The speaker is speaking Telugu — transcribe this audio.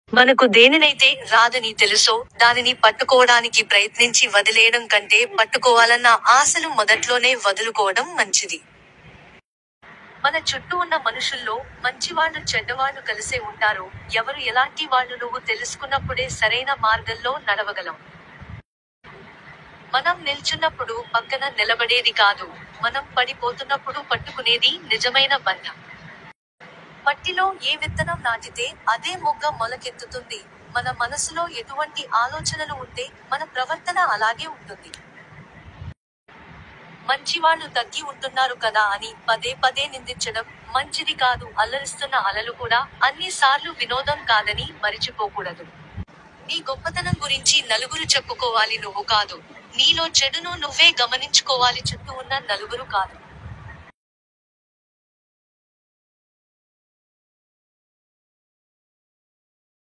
మనకు దేనినైతే రాదని తెలుసో దానిని పట్టుకోవడానికి ప్రయత్నించి వదిలేయడం కంటే పట్టుకోవాలన్న ఆశను మొదట్లోనే వదులుకోవడం మంచిది మన చుట్టూ ఉన్న మనుషుల్లో మంచివాళ్ళు చెడ్డవాళ్ళు కలిసే ఉంటారు ఎవరు ఎలాంటి వాళ్ళు నువ్వు తెలుసుకున్నప్పుడే సరైన మార్గంలో నడవగలం మనం నిల్చున్నప్పుడు పక్కన నిలబడేది కాదు మనం పడిపోతున్నప్పుడు పట్టుకునేది నిజమైన బంధం మట్టిలో ఏ విత్తనం నాటితే అదే మొగ్గ మొలకెత్తుతుంది మన మనసులో ఎటువంటి ఆలోచనలు ఉంటే మన ప్రవర్తన అలాగే ఉంటుంది మంచివాళ్ళు తగ్గి ఉంటున్నారు కదా అని పదే పదే నిందించడం మంచిది కాదు అల్లరిస్తున్న అలలు కూడా అన్ని సార్లు వినోదం కాదని మరిచిపోకూడదు నీ గొప్పతనం గురించి నలుగురు చెప్పుకోవాలి నువ్వు కాదు నీలో చెడును నువ్వే గమనించుకోవాలి చుట్టూ ఉన్న నలుగురు కాదు